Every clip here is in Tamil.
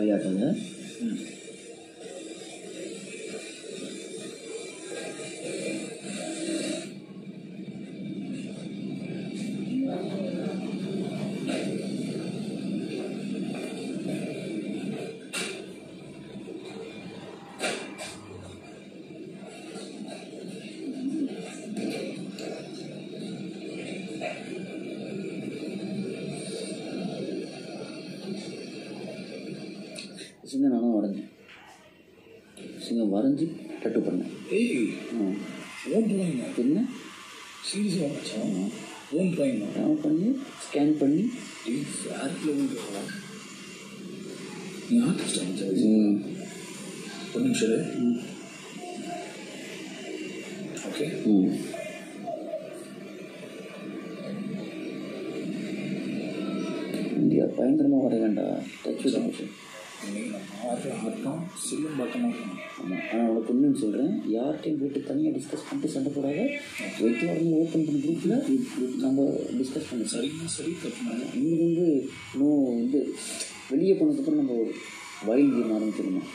ஜாலியாட்டாங்க சிங்கம் நானும் வரைஞ்சேன் சிங்கம் வரைஞ்சி டட்டு பண்ணேன் ஏய் ஆ. ஓன் ட்ராயிங் என்ன சீரியஸாக மச்சான் ஓன் ட்ராயிங் நான் பண்ணி ஸ்கேன் பண்ணி ஏய் வேறு லெவல் நீ ஆர்டிஸ்ட் மச்சான் ம், ஒரு நிமிஷம் இரு. ஓகே ம். இந்தியா பயங்கரமாக வரைவேண்டா டச் விட்டு இன்னைக்கு நம்ம ஆடுற ஆட்டம் சில்லும் பாட்டமாக இருக்கணும் ஆமாம் ஆனால் உனக்கு ஒன்றுன்னு சொல்கிறேன் யார்கிட்டையும் போயிட்டு தனியாக டிஸ்கஸ் பண்ணிட்டு சண்டை போடாத வெயிட் வரணும் ஓப்பன் பண்ண குரூப்பில் நம்ம டிஸ்கஸ் பண்ணி சார் சரிங்க சரி தப்புனாங்க இன்னைக்கு வந்து இன்னும் வந்து வெளியே போனதுக்கப்புறம் நம்ம வயல் கேம் ஆரம்பிச்சிடணும்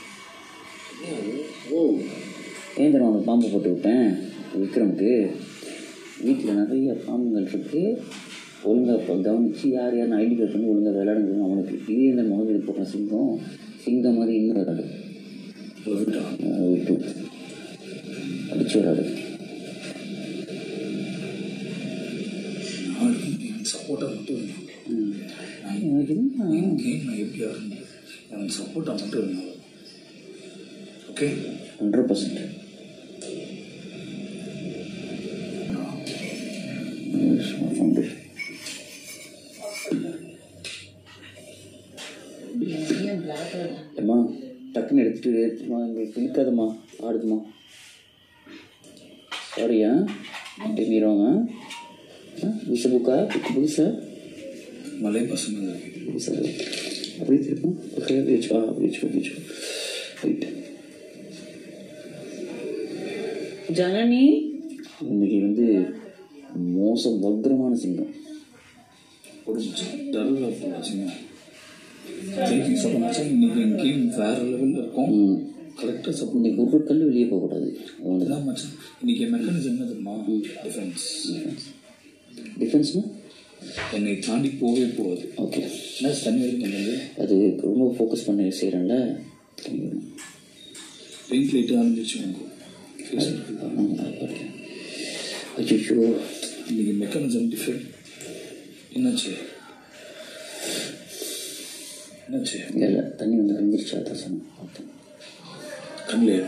ஓ ஏன் தெரியுமா உனக்கு பாம்பு போட்டு விட்டேன் விக்ரமுக்கு வீட்டில் நிறைய பாம்புகள் இருக்கு ஒழுங்காக இப்போ கவனித்து யார் யார் ஐடி கார்டு பண்ணி ஒழுங்காக விளையாடுங்க அவனுக்கு இதே இந்த முகத்தில் போட்ட சிங்கம் சிங்கம் மாதிரி இன்னும் விளையாடு விட்டா அஹ் விட்டு அடிச்சு விளையாடு நாளைக்கு எனக்கு சப்போர்ட்டாக மட்டும் இருந்தான் ம். எனக்கு என்ன என் கேம் நான் எப்படி ஆடணும் எனக்கு சப்போர்ட்டாக மட்டும் இருந்தாங்க ஓகே ஹண்ட்ரட் பர்சன்ட் அம்மா டக்குன்னு எடுத்துட்டு எடுத்துமா இங்கே பிடிக்காதம்மா ஆடுதுமா சாரியா மீறவங்க புதுசு புக்கா புக்கு புதுசா மலை பசங்க புதுசா அப்படி திருப்போம் ஓகே அப்படி வச்சுக்கோ அப்படி வச்சுக்கோ அப்படி வச்சுக்கோ ரைட் ஜனனி இன்னைக்கு வந்து மோசம் பத்திரமான சிங்கம் ஒரு டர்ராக போகலாம் சிங்க தேங்க்யூ ஸோ மச் இன்னைக்கு என் கேம் வேறு லெவலில் இருக்கும் ம் கரெக்டாக சப்போர்ட் இன்னைக்கு ஒரு கல் வெளியே போகக்கூடாது அவ்வளோதான் அதான் மச்சான் இன்னைக்கு என் மெக்கானிசம் என்ன தெரியுமா டிஃபென்ஸ் டிஃபென்ஸ்னா என்னை தாண்டி போகவே போகாது ஓகே என்ன தண்ணி வரைக்கும் பண்ணது அது ரொம்ப ஃபோக்கஸ் பண்ணி செய்கிறேன்ல பெயிண்ட் லைட்டு ஆரம்பிச்சிச்சு எனக்கு அச்சோ இன்னைக்கு மெக்கானிசம் டிஃபெண்ட் என்னாச்சு என்னாச்சு இல்லை தண்ணி வந்து அழிஞ்சிருச்சு அதான் சொன்னேன் பார்த்தேன் கண்ணில்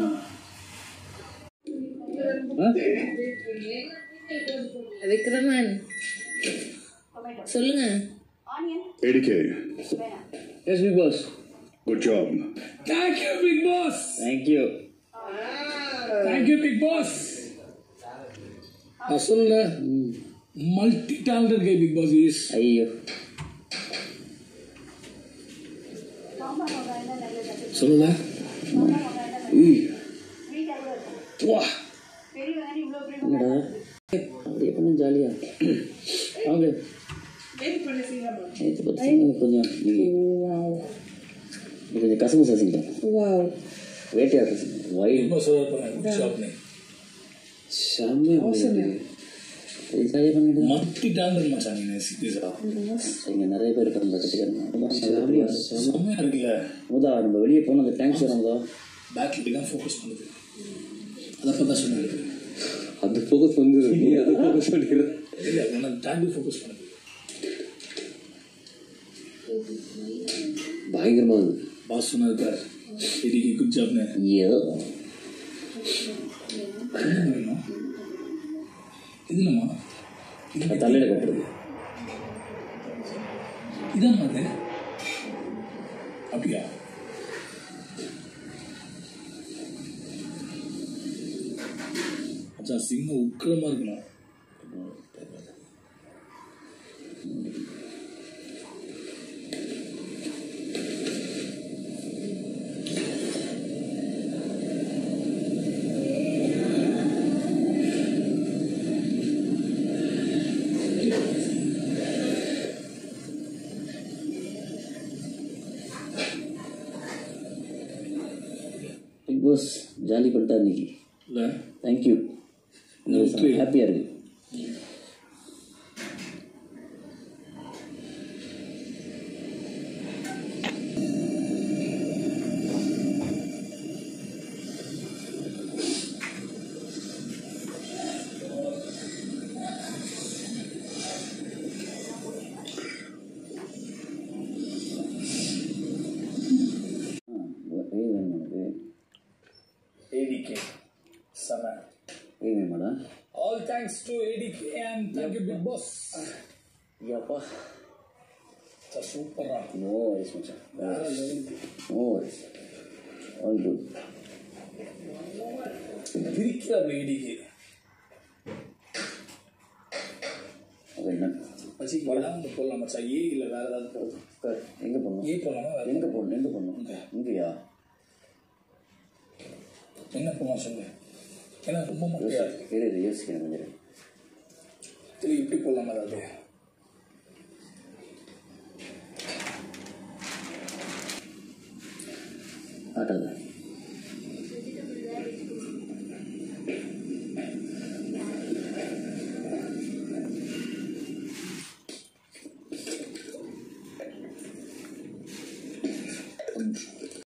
விக்ரமன் சொல்லுங்க ADK, yes Bigg Boss good job. Thank you Bigg Boss thank you thank you Bigg Boss நான் சொல்ல multi talented guy Bigg Boss is ஐயோ சொல்லல வா என்னடா அப்படியே பண்ண ஜாலியா வாங்க நேற்று பார்த்தீங்கன்னா கொஞ்சம் இது கொஞ்சம் கசமு சசிங்க வேட்டையாடுற சிங்கம் வயல் ரொம்ப சொல்ல போறேன் ஷாப் நேம் செம்மையாக இது ஜாலியாக பண்ணிட்டு மல்டி டேலண்டட் மச்சான் நீ சீரியஸா இங்கே நிறைய பேர் இருக்காங்க கற்றுக்கிறேன் செம்மையா இருக்குல்ல முதா நம்ம வெளியே போனது தேங்க்ஸ் வரோம்தா பேக்கில் தான் ஃபோக்கஸ் பண்ணுது அதை பார்த்தா சொன்னது அது ஃபோக்கஸ் வந்து நீ அது ஃபோக்கஸ் பண்ணிடுற இல்லை எனக்கு தாண்டி ஃபோக்கஸ் பண்ணுது பயங்கரமாக இருந்தது பாஸ் சொன்னது பாரு இதுக்கு குட் ஜாப்னு ஐயோ என்ன வேணும் இது இல்லைம்மா இது தலையில் கட்டுறது இதான் அது அப்படியா அச்சா சிங்கம் உக்கிரமா இருக்கணும் பாஸ் ஜாலி பண்ணிட்டா இன்னைக்கு இல்லை தேங்க்யூ Victory. ஹாப்பியாக இருக்கு ஆ ஏய் வேணும் உனக்கு ஏடிகே செவன் ஏய் வேணுமாடா all thanks to ADK and thank you Bigg Boss ஐயாப்பா சூப்பரா நோ வரிஸ் மச்சான் நோ வரிஸ் ஆல் குட் பிரிக்கிறார் ஏடிகே அது என்ன மச்சி விளாண்டு போடலாம் மச்சான் ஏ இல்லை வேற ஏதாவது போதும் உட்கார் எங்கே போடணும் ஏ போடலாமா வேற எங்கே போடணும் எங்கே போடணும் இங்கேயா என்ன போகலாம் சொல்லு ஏன்னா ரொம்ப மொக்கையா யோசி இரு இரு யோசிக்கிறேன் கொஞ்சம் இரு. சரி இப்படி போடலாமா ஏதாவது ஆட்டாத